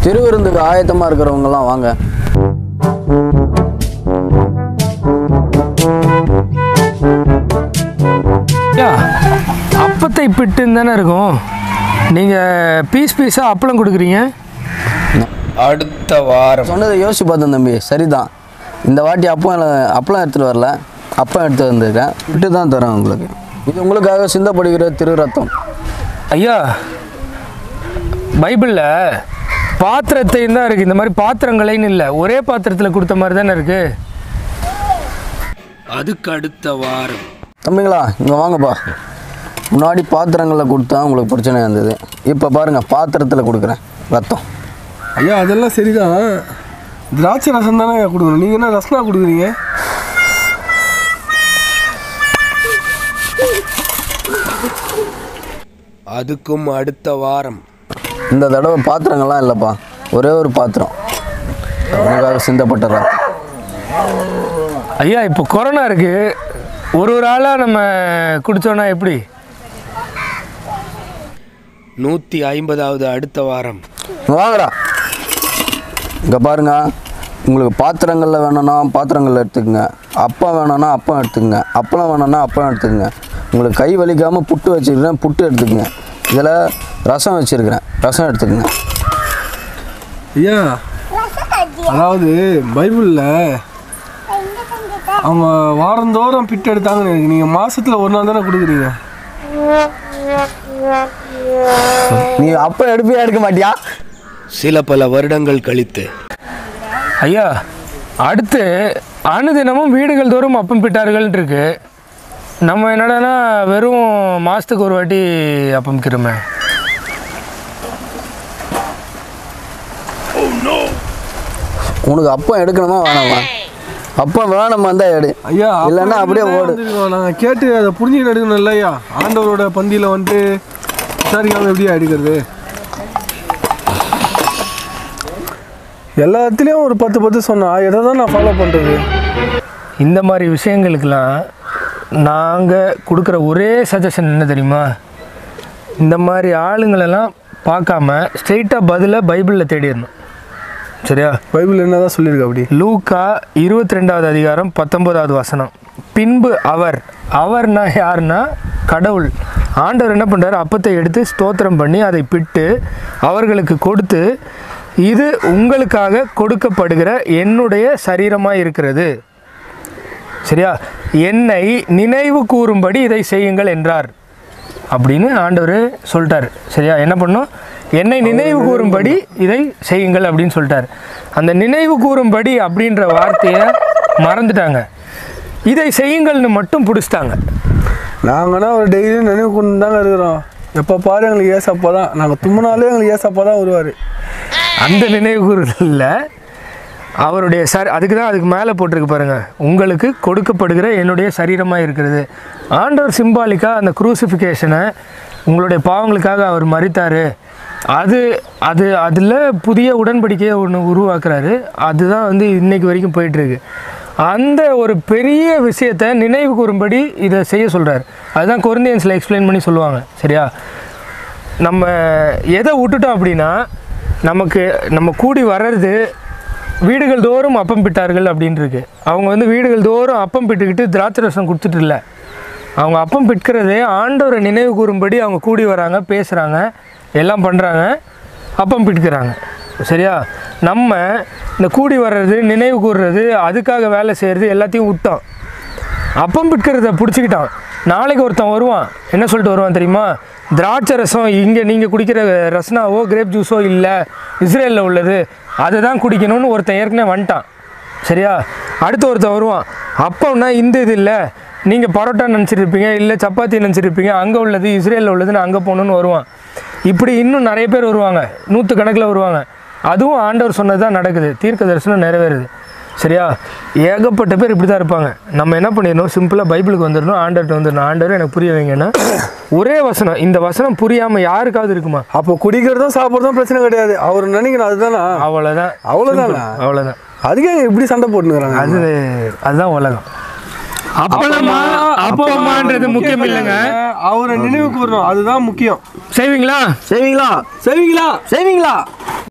திருவிருந்துக்கு ஆயத்தமாக இருக்கிறவங்கலாம் வாங்க ஐயா அப்பத்தை பிட்டுன்னு தானே இருக்கும் நீங்கள் பீஸ் பீஸாக அப்பளம் கொடுக்குறீங்க அடுத்த வாரம் சொன்னதை யோசிச்சு பார்த்தேன் தம்பி சரிதான் இந்த வாட்டி அப்பம் இல்ல- அப்பளம் எடுத்துகிட்டு வரல அப்பம் எடுத்து வந்திருக்கேன் விட்டு தான் தரேன் உங்களுக்கு இது உங்களுக்காக சிந்தப்படுகிற திரு ரத்தம் ஐயா பைபிளில் பாத்திரத்தையும் தான் இருக்குது இந்த மாதிரி பாத்திரங்களைன்னு இல்லை ஒரே பாத்திரத்தில் கொடுத்த மாதிரி தானே இருக்குது அதுக்கு அடுத்த வாரம் தம்பிங்களா இங்கே வாங்கப்பா முன்னாடி பாத்திரங்களில் கொடுத்தா உங்களுக்கு பிரச்சனை இருந்தது இப்போ பாருங்கள் பாத்திரத்தில் கொடுக்குறேன் ரத்தம் ஐயா அதெல்லாம் சரிதான் திராட்சை ரசம் தானே கொடுக்கணும் நீங்கள் என்ன ரசனா கொடுக்குறீங்க அதுக்கும் அடுத்த வாரம் இந்த தடவை பாத்திரங்கள்லாம் இல்லைப்பா ஒரே ஒரு பாத்திரம் உங்களுக்காக சிந்தப்பட்ட ரத்தம் ஐயா இப்போ கொரோனா இருக்குது ஒரு ஒரு ஆளாக நம்ம குடித்தோன்னா எப்படி நூற்றி ஐம்பதாவது அடுத்த வாரம் இங்க வாங்கடா இங்கே பாருங்க உங்களுக்கு பாத்திரங்களில் வேணும்னா பாத்திரங்களில் எடுத்துக்கங்க அப்பம் வேணும்னா அப்பம் எடுத்துக்கங்க அப்பளம் வேணும்னா அப்பளம் எடுத்துக்கங்க உங்களுக்கு கை வலிக்காமல் புட்டு வச்சுருக்கிறேன் புட்டு எடுத்துக்கங்க இதில் ரசம் வச்சுருக்கிறேன் ரசம் எடுத்துக்கங்க ஐயா அதாவது பைபிளில் அவங்க வாரந்தோறும் பிட்டு எடுத்தாங்கன்னு இருக்கு நீங்கள் மாசத்துல ஒரு நாள் தானே கொடுக்குறீங்க நீ அப்பம் எடுப்பியா எடுக்க மாட்டியா சில பல வருடங்கள் கழித்து ஐயா அடுத்து அனுதினமும் வீடுகள் தோறும் அப்பம் பிட்டார்கள் இருக்கு நம்ம என்னடான்னா வெறும் மாதத்துக்கு ஒரு வாட்டி அப்பம் கிருமே உனக்கு அப்பம் எடுக்கணுமா வேணாமா அப்பம் வேணுமா இருந்தால் எடு ஐயா இல்லைன்னா அப்படியே ஓடு நாங்கள் கேட்டு அதை புரிஞ்சுக்கிட்டு எடுக்கணும் இல்லை ஐயா ஆண்டவரோட பந்தியில் வந்துட்டு விசாரிக்காமல் எப்படியா எடுக்கிறது எல்லாத்துலேயும் ஒரு பத்து பத்து சொன்னா எதை தான் நான் ஃபாலோ பண்ணுறது இந்த மாதிரி விஷயங்களுக்கெல்லாம் நாங்கள் கொடுக்குற ஒரே சஜஷன் என்ன தெரியுமா இந்த மாதிரி ஆளுங்களெல்லாம் பார்க்காம ஸ்ட்ரெயிட்டாக பதிலை பைபிளில் தேடிடணும் சரியா பைபிள் என்ன தான் சொல்லியிருக்கு அப்படி லூக்கா இருபத்தி ரெண்டாவது அதிகாரம் பத்தொன்பதாவது வசனம் பின்பு அவர் அவர்னா யாருன்னா கடவுள் ஆண்டவர் என்ன பண்ணுறாரு அப்பத்தை எடுத்து ஸ்தோத்திரம் பண்ணி அதை பிட்டு அவர்களுக்கு கொடுத்து இது உங்களுக்காக கொடுக்கப்படுகிற என்னுடைய சரீரமாக இருக்கிறது சரியா என்னை நினைவு கூறும்படி இதை செய்யுங்கள் என்றார் அப்படின்னு ஆண்டவர் சொல்லிட்டார் சரியா என்ன பண்ணும் என்னை நினைவு கூறும்படி இதை செய்யுங்கள் அப்படின்னு சொல்லிட்டார் அந்த நினைவு கூறும்படி அப்படின்ற வார்த்தையை மறந்துட்டாங்க இதை செய்யுங்கள்னு மட்டும் பிடிச்சிட்டாங்க நாங்கன்னா ஒரு டெய்லியும் நினைவு கொண்டு தாங்க இருக்கிறோம் எப்போ பாரு எங்களுக்கு ஏசப்பா தான் நாங்கள் தும்முனாலே எங்களுக்கு ஏசப்பா தான் வருவார் அந்த நினைவு கூறுதலில் அவருடைய சரி அதுக்கு தான் அதுக்கு மேலே போட்டிருக்கு பாருங்க உங்களுக்கு கொடுக்கப்படுகிற என்னுடைய சரீரமாக இருக்கிறது ஆண்டவர் சிம்பாலிக்காக அந்த குரூசிஃபிகேஷனை உங்களுடைய பாவங்களுக்காக அவர் மறித்தார் அது அது அதில் புதிய உடன்படிக்கையை ஒன்று உருவாக்குறாரு அதுதான் வந்து இன்னைக்கு வரைக்கும் போயிட்டுருக்கு அந்த ஒரு பெரிய விஷயத்தை நினைவு கூறும்படி இதை செய்ய சொல்கிறார் அதுதான் கொரிந்தியன்ஸில் எக்ஸ்பிளைன் பண்ணி சொல்லுவாங்க சரியா நம்ம எதை விட்டுட்டோம் அப்படின்னா நமக்கு நம்ம கூடி வர்றது வீடுகள் தோறும் அப்பம் பிட்டார்கள் அப்படின்னு இருக்கு அவங்க வந்து வீடுகள் தோறும் அப்பம் பிட்டுக்கிட்டு திராட்சை ரசம் கொடுத்துட்டு இல்லை அவங்க அப்பம் பிட்கிறதே ஆண்டவரை நினைவு கூறும்படி அவங்க கூடி வராங்க பேசுகிறாங்க எல்லாம் பண்ணுறாங்க அப்பம் பிட்கிறாங்க சரியா நம்ம இந்த கூடி வர்றது நினைவு கூறுறது அதுக்காக வேலை செய்கிறது எல்லாத்தையும் விட்டோம் அப்பம் பிட்கிறத பிடிச்சிக்கிட்டான் நாளைக்கு ஒருத்தன் வருவான் என்ன சொல்லிட்டு வருவான் தெரியுமா திராட்சை ரசம் இங்கே நீங்கள் குடிக்கிற ரஸ்னாவோ கிரேப் ஜூஸோ இல்லை இஸ்ரேலில் உள்ளது அதை தான் குடிக்கணும்னு ஒருத்தன் ஏற்கனவே வந்துட்டான் சரியா அடுத்து ஒருத்தன் வருவான் அப்போன்னா இந்த இது இல்லை நீங்கள் பரோட்டா நினச்சிருப்பீங்க இல்லை சப்பாத்தி நினச்சிருப்பீங்க அங்கே உள்ளது இஸ்ரேலில் உள்ளதுன்னு அங்கே போகணுன்னு வருவான் இப்படி இன்னும் நிறைய பேர் வருவாங்க நூற்று கணக்கில் வருவாங்க அதுவும் ஆண்டவர் சொன்னது தான் நடக்குது தீர்க்க தரிசனம் நிறைவேறுது சரியா ஏகப்பட்ட பேர் இப்படி தான் இருப்பாங்க நம்ம என்ன பண்ணிடணும் சிம்பிளாக பைபிளுக்கு வந்துடணும் ஆண்டர்கிட்ட வந்துடணும் ஆண்டவர் எனக்கு புரிய வைங்கன்னா ஒரே வசனம் இந்த வசனம் புரியாமல் யாருக்காவது இருக்குமா அப்போ குடிக்கிறதும் சாப்பிட்றதும் பிரச்சனை கிடையாது அவர் நினைக்கணும் அதுதானா அவ்வளோதான் அவ்வளோதானா அவ்வளோதான் அதுக்கே இப்படி சண்டை போட்டுக்கிறாங்க அது அதுதான் உலகம் அப்பளமா அப்பமான்றது முக்கியம் இல்லைங்க அவரை நினைவு கூறணும் அதுதான் முக்கியம் செய்வீங்களா செய்வீங்களா செய்வீங்களா செய்வீங்களா